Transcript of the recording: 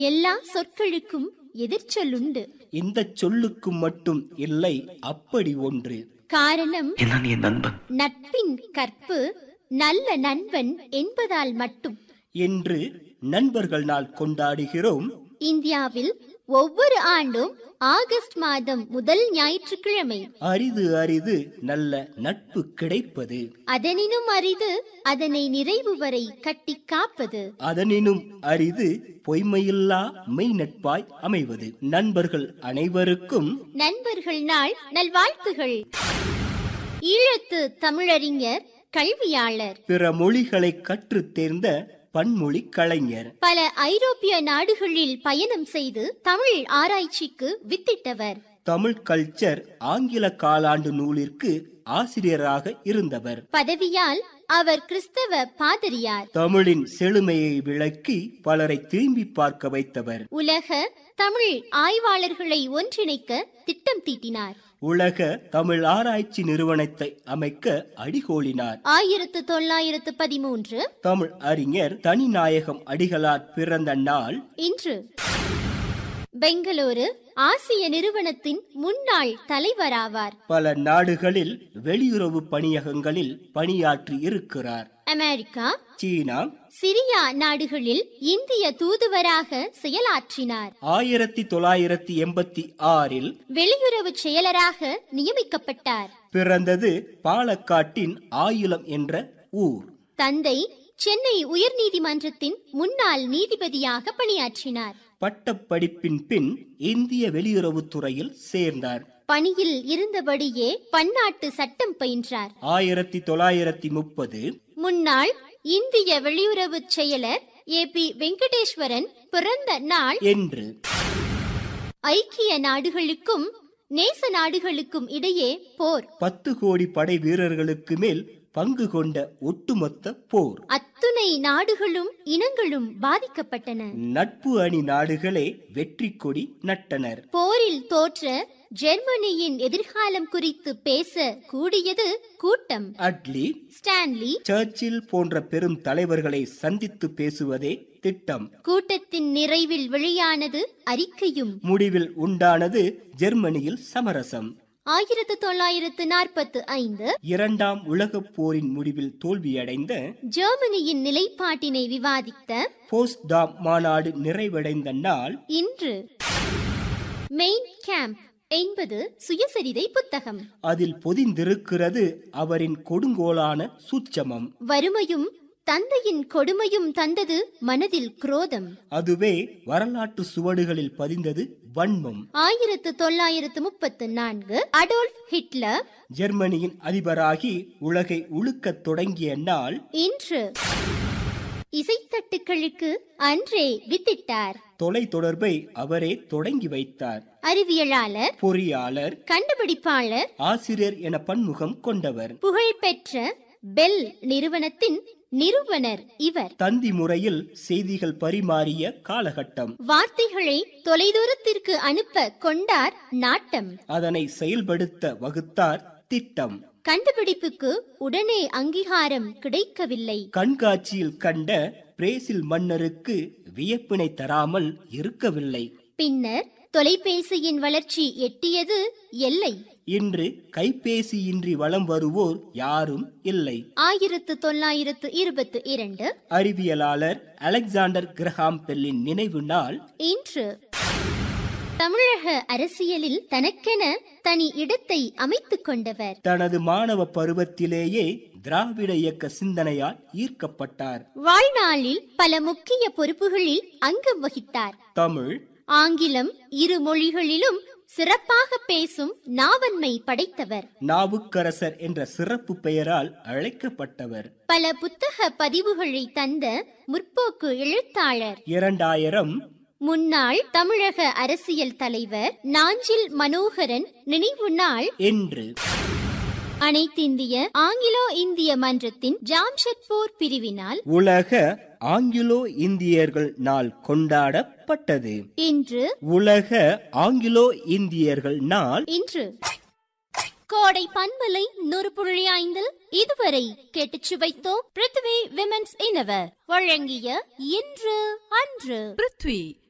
எல்லா சொற்களுக்கும் எதிர்ச்சொல்லுண்டு இந்த சொல்லுக்கு மட்டும் இல்லை அப்படி ஒன்று காரணம் நான் என் நண்பன் நட்பின் கற்பு நல்ல நண்பன் என்பதால் மட்டும் என்று நண்பர்கள் நாள் கொண்டாடுகிறோம் இந்தியாவில் ஒவ்வொரு ஆண்டும் ஆகஸ்ட் மாதம் முதல் ஞாயிற்றுக்கிழமை அரிது அரிது நல்ல நட்பு கிடைப்பது அதனினும் அரிது அதனை நிறைவு வரை கட்டி காப்பது அதனினும் அரிது பொய்மையில்லா மெய் நட்பாய் அமைவது நண்பர்கள் அனைவருக்கும் நண்பர்கள் நாள் நல்வாழ்த்துகள் ஈழத்து தமிழறிஞர் கல்வியாளர் பிற மொழிகளை கற்றுத் தேர்ந்த பன்மொழி கலைஞர் பல ஐரோப்பிய நாடுகளில் பயணம் செய்து தமிழ் ஆராய்ச்சிக்கு வித்திட்டவர் தமிழ் கல்ச்சர் ஆங்கில காலாண்டு நூலிற்கு ஆசிரியராக இருந்தவர் பதவியால் அவர் கிறிஸ்தவ பாதிரியார் தமிழின் செழுமையை விளக்கி பலரை திரும்பி பார்க்க வைத்தவர் உலக தமிழ் ஆய்வாளர்களை ஒன்றிணைக்க திட்டம் தீட்டினார் உலக தமிழ் ஆராய்ச்சி நிறுவனத்தை அமைக்க அடிகோலினார் ஆயிரத்து தொள்ளாயிரத்து பதிமூன்று தமிழ் அறிஞர் தனிநாயகம் அடிகளார் பிறந்த நாள் இன்று பெங்களூரு ஆசிய நிறுவனத்தின் முன்னாள் தலைவராவார் பல நாடுகளில் வெளியுறவு பணியகங்களில் பணியாற்றி இருக்கிறார் அமெரிக்கா சீனா சிரியா நாடுகளில் இந்திய தூதுவராக செயலாற்றினார் ஆயிரத்தி தொள்ளாயிரத்தி எண்பத்தி ஆறில் வெளியுறவு செயலராக நியமிக்கப்பட்டார் பிறந்தது பாலக்காட்டின் ஆயுளம் என்ற ஊர் தந்தை சென்னை உயர்நீதிமன்றத்தின் முன்னாள் நீதிபதியாக பணியாற்றினார் பட்டப்படிப்பின் பின் இந்திய வெளியுறவுத்துறையில் சேர்ந்தார் பணியில் இருந்தபடியே பன்னாட்டு சட்டம் பயின்றார் ஆயிரத்தி தொள்ளாயிரத்தி முப்பது முன்னாள் இந்திய வெளியுறவு செயலர் ஏ பி வெங்கடேஸ்வரன் பிறந்த நாள் என்று ஐக்கிய நாடுகளுக்கும் நேச நாடுகளுக்கும் இடையே போர் பத்து கோடி படை வீரர்களுக்கு மேல் பங்கு கொண்ட ஒட்டுமொத்த போர் அத்துணை நாடுகளும் இனங்களும் பாதிக்கப்பட்டன நட்பு அணி நாடுகளே வெற்றி கொடி நட்டனர் போரில் தோற்ற ஜெர்மனியின் எதிர்காலம் குறித்து பேச கூடியது கூட்டம் அட்லி ஸ்டான்லி சர்ச்சில் போன்ற பெரும் தலைவர்களை சந்தித்து பேசுவதே திட்டம் கூட்டத்தின் நிறைவில் வெளியானது அறிக்கையும் முடிவில் உண்டானது ஜெர்மனியில் சமரசம் ஆயிரத்து தொள்ளாயிரத்து நாற்பத்து ஐந்து இரண்டாம் உலகப் போரின் முடிவில் தோல்வியடைந்த ஜெர்மனியின் நிலைப்பாட்டினை விவாதித்த போஸ்டாம் மாநாடு நிறைவடைந்த நாள் இன்று மெயின் கேம்ப் என்பது சுயசரிதை புத்தகம் அதில் பொதிந்திருக்கிறது அவரின் கொடுங்கோலான சூட்சமம் வறுமையும் தந்தையின் கொடுமையும் தந்தது மனதில் குரோதம் அதுவே வரலாற்று சுவடுகளில் பதிந்தது வன்மம் ஆயிரத்து தொள்ளாயிரத்து முப்பத்து நான்கு அடோல்ஃப் ஹிட்லர் ஜெர்மனியின் அதிபராகி உலகை உழுக்கத் தொடங்கிய நாள் இன்று இசைத்தட்டுக்களுக்கு அன்றே வித்திட்டார் தொலை தொடர்பை அவரே தொடங்கி வைத்தார் அறிவியலாளர் பொறியாளர் கண்டுபிடிப்பாளர் ஆசிரியர் என பன்முகம் கொண்டவர் புகழ்பெற்ற பெல் நிறுவனத்தின் நிறுவனர் இவர் தந்தி முறையில் செய்திகள் பரிமாறிய காலகட்டம் வார்த்தைகளை தொலைதூரத்திற்கு அனுப்ப கொண்டார் நாட்டம் அதனை செயல்படுத்த வகுத்தார் திட்டம் கண்டுபிடிப்புக்கு உடனே அங்கீகாரம் கிடைக்கவில்லை கண்காட்சியில் கண்ட பிரேசில் மன்னருக்கு வியப்பினை தராமல் இருக்கவில்லை பின்னர் தொலைபேசியின் வளர்ச்சி எட்டியது எல்லை இன்று கைபேசியின்றி வலம் வருவோர் யாரும் இல்லை ஆயிரத்து தொள்ளாயிரத்து இருபத்து இரண்டு அறிவியலாளர் அலெக்சாண்டர் கிரஹாம் பெல்லின் நினைவு நாள் இன்று தமிழக அரசியலில் தனக்கென தனி இடத்தை அமைத்துக் கொண்டவர் தனது மாணவ பருவத்திலேயே திராவிட இயக்க சிந்தனையால் ஈர்க்கப்பட்டார் வாழ்நாளில் பல முக்கிய பொறுப்புகளில் அங்கம் வகித்தார் தமிழ் ஆங்கிலம் இரு மொழிகளிலும் சிறப்பாக பேசும் நாவன்மை படைத்தவர் நாவுக்கரசர் என்ற சிறப்பு பெயரால் அழைக்கப்பட்டவர் பல புத்தக பதிவுகளை தந்த முற்போக்கு எழுத்தாளர் இரண்டாயிரம் முன்னாள் தமிழக அரசியல் தலைவர் நாஞ்சில் மனோகரன் நினைவு நாள் என்று அனைத்திந்திய ஆங்கிலோ இந்திய மன்றத்தின் ஜாம்ஷெட்பூர் பிரிவினால் உலக ஆங்கிலோ இந்தியர்கள் நாள் கொண்டாடப்பட்டது இன்று உலக ஆங்கிலோ இந்தியர்கள் நாள் இன்று கோடை பண்பலை நூறு புள்ளி ஐந்தில் இதுவரை கேட்டுச் சுவைத்தோம் பிருத்வி விமென்ஸ் இனவர் வழங்கிய இன்று அன்று பிருத்வி